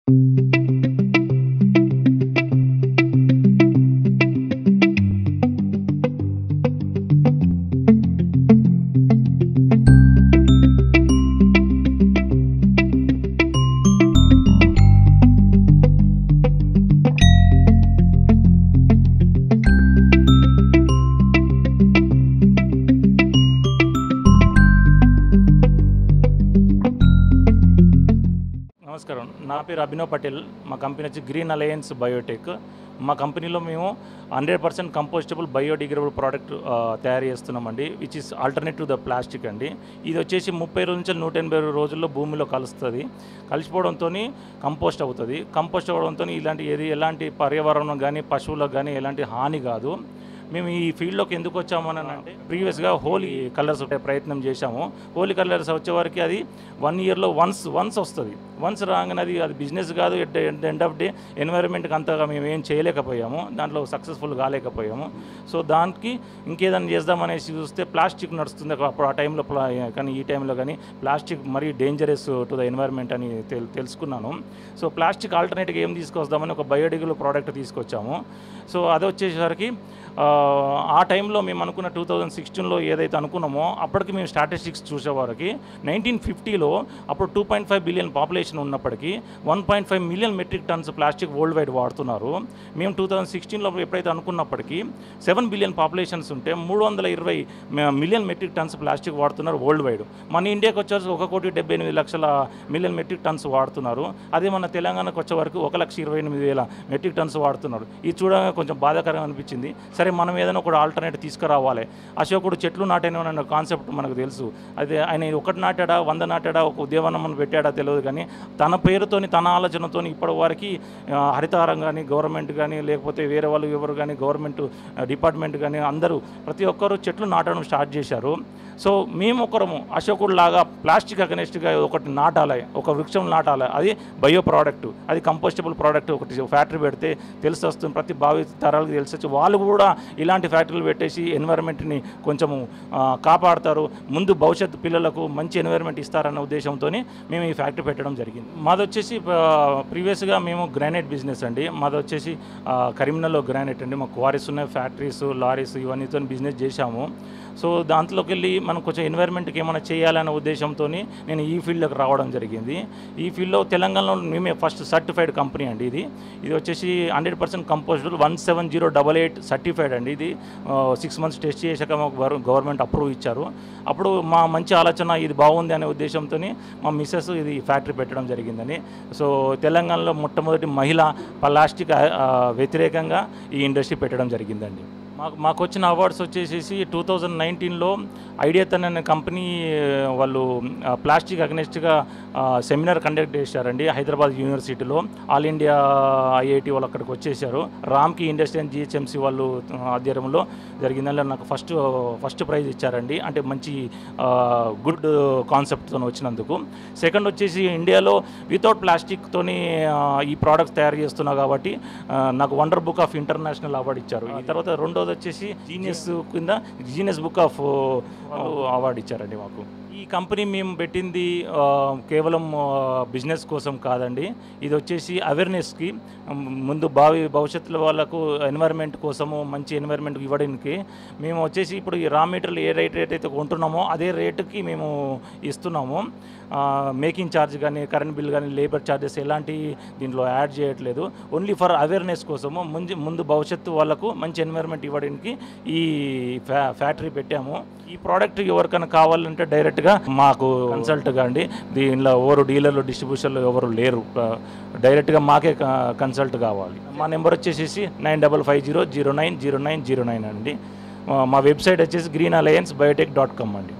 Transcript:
నమస్కారం నా పేరు అభినవ్ పటేల్ మా కంపెనీ వచ్చి గ్రీన్ అలయన్స్ బయోటెక్ మా కంపెనీలో మేము hundred percent compostable biodegradable product ఆ, తయారు చేస్తున్నామండి which is alternative the plastic అండి ఇది వచ్చేసి ముప్పై రోజుల నుంచి నూట ఎనభై రోజుల్లో భూమిలో కలుస్తుంది కలిసిపోవడంతో కంపోస్ట్ అవుతుంది కంపోస్ట్ అవ్వడంతో ఇలాంటి ఏది ఎలాంటి పర్యావరణం కానీ పశువులకు కానీ ఎలాంటి హాని కాదు మేము ఈ ఫీల్డ్లోకి ఎందుకు వచ్చామని అంటే ప్రీవియస్గా హోలీ కలర్స్ ప్రయత్నం చేశాము హోలీ కలర్స్ వచ్చేవరకు అది వన్ ఇయర్లో వన్స్ వన్స్ వస్తుంది వన్స్ రాగానే అది అది బిజినెస్ కాదు at at end of day ఎన్వైరన్మెంట్కి అంతగా మేము ఏం చేయలేకపోయాము దాంట్లో సక్సెస్ఫుల్ కాలేకపోయాము సో దానికి ఇంకేదైనా చేద్దామనేసి చూస్తే ప్లాస్టిక్ నడుస్తుంది అప్పుడు ఆ టైంలో ప్లా కానీ ఈ టైంలో కానీ ప్లాస్టిక్ మరీ డేంజరస్ టు ద ఎన్వైరన్మెంట్ అని తెల్ తెలుసుకున్నాను సో ప్లాస్టిక్ ఆల్టర్నేట్గా ఏం తీసుకొస్తామని ఒక బయోడిగల్ ప్రోడక్ట్ తీసుకొచ్చాము సో అది వచ్చేసరికి ఆ, ఆ టైంలో మేము అనుకున్న టూ థౌజండ్ సిక్స్టీన్లో ఏదైతే అనుకున్నామో అప్పటికి మేము స్టాటిస్టిక్స్ చూసేవారికి నైన్టీన్ ఫిఫ్టీలో అప్పుడు two point five billion population ఉన్నప్పటికీ one point five million metric tons plastic worldwide వాడుతున్నారు మేము టూ థౌజండ్ సిక్స్టీన్లో ఎప్పుడైతే అనుకున్నప్పటికీ సెవెన్ బిలియన్ పాపులేషన్స్ ఉంటే మూడు వందల ఇరవై మిలియన్ మెట్రిక్ టన్స్ ప్లాస్టిక్ వాడుతున్నారు వరల్డ్ వైడ్ మన ఇండియాకి వచ్చేసి ఒక కోటి డెబ్బై ఎనిమిది లక్షల మిలియన్ మెట్రిక్ టన్స్ వాడుతున్నారు అదే మన తెలంగాణకు వచ్చే వరకు ఒక లక్ష ఇరవై ఎనిమిది వేల మెట్రిక్ టన్స్ వాడుతున్నారు ఇది చూడగా కొంచెం బాధాకరంగా అనిపించింది సరే మనం ఏదైనా ఒక ఆల్టర్నేట్ తీసుకురావాలి అశోకుడు చెట్లు నాటేనో అనే కాన్సెప్ట్ మనకు తెలుసు అదే ఆయన ఒకటి నాటాడా వంద నాటాడా ఒక ఉద్యమనం పెట్టాడా తెలియదు కానీ తన పేరుతోని తన ఆలోచనతోని ఇప్పటి వరకు ఆ, హరితహారం కానీ గవర్నమెంట్ కానీ లేకపోతే వేరే వాళ్ళు ఎవరు కానీ గవర్నమెంట్ డిపార్ట్మెంట్ కానీ అందరూ ప్రతి ఒక్కరు చెట్లు నాటడం స్టార్ట్ చేశారు సో మేము ఒకరము అశోకుడు లాగా ప్లాస్టిక్ అగనెస్ట్గా ఒకటి నాటాలి ఒక వృక్షం నాటాలి అది బయో ప్రోడక్ట్ అది కంపోస్టబుల్ ప్రోడక్ట్ ఒకటి ఫ్యాక్టరీ పెడితే తెలిసి వస్తుంది ప్రతి భావి తరాలకు తెలిసి వచ్చి వాళ్ళు కూడా ఇలాంటి ఫ్యాక్టరీలు పెట్టేసి ఎన్వైరన్మెంట్ని కొంచెము ఆ, కాపాడతారు ముందు భవిష్యత్తు పిల్లలకు మంచి ఎన్వైరన్మెంట్ ఇస్తారన్న ఉద్దేశంతో మేము ఈ ఫ్యాక్టరీ పెట్టడం జరిగింది మాది వచ్చేసి ప్రీవియస్గా మేము గ్రానైట్ బిజినెస్ అండి మాది వచ్చేసి ఆ, కరీంనగర్లో గ్రానైట్ అండి మా క్వారీస్ ఉన్నాయి ఫ్యాక్టరీస్ లారీస్ ఇవన్నీతో బిజినెస్ చేశాము సో దాంట్లోకి వెళ్ళి మనం కొంచెం ఎన్వైరన్మెంట్కి ఏమైనా చేయాలనే ఉద్దేశంతో నేను ఈ ఫీల్డ్లోకి రావడం జరిగింది ఈ ఫీల్డ్లో తెలంగాణలో మేమే ఫస్ట్ సర్టిఫైడ్ కంపెనీ అండి ఇది ఇది వచ్చేసి hundred percent compostable one seven zero double eight certified అండి ఇది సిక్స్ మంత్స్ టెస్ట్ చేశాక మాకు గవర్- గవర్నమెంట్ అప్రూవ్ ఇచ్చారు అప్పుడు మా మంచి ఆలోచన ఇది బాగుంది అనే ఉద్దేశంతో మా మిస్సెస్ ఇది ఫ్యాక్టరీ పెట్టడం జరిగిందని సో తెలంగాణలో మొట్టమొదటి మహిళ ప్లాస్టిక్ ఆ, ఆ, వ్యతిరేకంగా ఈ ఇండస్ట్రీ పెట్టడం జరిగిందండి మాకు మాకు వచ్చిన అవార్డ్స్ వచ్చేసేసి టూ థౌజండ్ నైన్టీన్లో ఐడియాతన్ అనే కంపెనీ వాళ్ళు ఆ, ప్లాస్టిక్ అగ్నెస్ట్గా సెమినార్ కండక్ట్ చేశారండి హైదరాబాద్ యూనివర్సిటీలో ఆల్ ఇండియా ఐఐటి వాళ్ళు అక్కడికి వచ్చేసారు రామ్కి ఇండస్ట్రీ అండ్ జిహెచ్ఎంసీ వాళ్ళు ఆ, ఆధ్వర్యంలో జరిగిందని నాకు ఫస్ట్ ఫస్ట్ ప్రైజ్ ఇచ్చారండి అంటే మంచి గుడ్ కాన్సెప్ట్తో వచ్చినందుకు సెకండ్ వచ్చేసి ఇండియాలో వితౌట్ ప్లాస్టిక్తోని ఈ ప్రోడక్ట్స్ తయారు చేస్తున్నా కాబట్టి ఆ, నాకు wonder book of international award ఇచ్చారు ఈ తర్వాత రెండోది వచ్చేసి జీనియస్ కింద జీనియస్ బుక్ ఆఫ్ అవార్డు ఇచ్చారండి మాకు ఈ కంపెనీ మేము పెట్టింది ఆ, కేవలం బిజినెస్ కోసం కాదండి ఇది వచ్చేసి అవేర్నెస్కి ముందు భావి భవిష్యత్తులో వాళ్ళకు ఎన్వైరన్మెంట్ కోసము మంచి ఎన్వైరన్మెంట్ ఇవ్వడానికి మేము వచ్చేసి ఇప్పుడు ఈ రా మెటీరియల్ ఏ రేట్ రేట్ అయితే కొంటున్నామో అదే రేటుకి మేము ఇస్తున్నాము మేకింగ్ ఛార్జ్ కానీ కరెంట్ బిల్ కానీ లేబర్ ఛార్జెస్ ఎలాంటి దీంట్లో యాడ్ చేయట్లేదు ఓన్లీ ఫర్ అవేర్నెస్ కోసము ముందు ముందు భవిష్యత్తు వాళ్ళకు మంచి ఎన్వైరన్మెంట్ ఇవ్వడానికి ఈ ఫ్యా ఫ్యాక్టరీ పెట్టాము ఈ ప్రోడక్ట్ ఎవరికైనా కావాలంటే డైరెక్ట్గా మాకు కన్సల్ట్గా అండి దీనిలో ఎవరు డీలర్లు డిస్ట్రిబ్యూషన్లు ఎవరు లేరు డైరెక్ట్గా మాకే కన్సల్ట్ కావాలి మా నెంబర్ వచ్చేసి nine double five zero zero nine zero nine zero nine అండి మా వెబ్సైట్ వచ్చేసి green alliance biotech dot com అండి